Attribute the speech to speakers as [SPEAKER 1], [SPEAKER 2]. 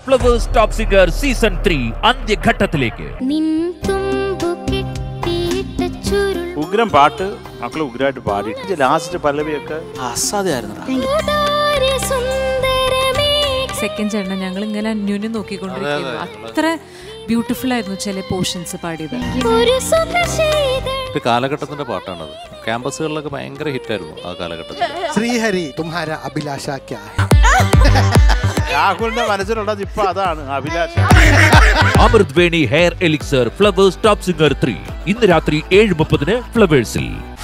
[SPEAKER 1] Flowers top singer season three അന്ത്യഘട്ടത്തിലേക്ക്
[SPEAKER 2] നിൻ തുമ്പു കെട്ടിയിട്ട ചുരുൾ
[SPEAKER 3] ഉഗ്രം പാട്ട് മക്കൾ ഉഗ്രമായിട്ട് പാടി ലാസ്റ്റ് പല്ലവിയൊക്കെ അസാധ്യമായിരുന്നു
[SPEAKER 2] ഉദാര സുന്ദരമേ
[SPEAKER 4] സെക്കൻഡ് ചേട്ടൻ ഞങ്ങൾ ഇങ്ങനെ അന്യോന്യം നോക്കിക്കൊണ്ടിരിക്കുന്നു അത്ര ബ്യൂട്ടിഫുൾ ആയിരുന്നു ചില പോർഷൻസ് പാടിയത്
[SPEAKER 2] ഒരു സുഖശീതൾ
[SPEAKER 5] ഒരു കാലഘട്ടത്തിന്റെ പാട്ടാണത് ക്യാമ്പസുകളിലൊക്കെ ഭയങ്കര ഹിറ്റായിരുന്നു ആ കാലഘട്ടത്തിൽ
[SPEAKER 6] ശ്രീഹരി തുമ്ഹാര അഭിലാഷ ക്യാ ഹെ?
[SPEAKER 3] രാഹുലിന്റെ മനസ്സിലുള്ളത് ഇപ്പൊ അതാണ് അഭിലാഷ
[SPEAKER 1] Amrut Veni hair elixir Flowers top singer three ഇന്ന് രാത്രി ഏഴ് മുപ്പതിന് ഫ്ലവേഴ്സിൽ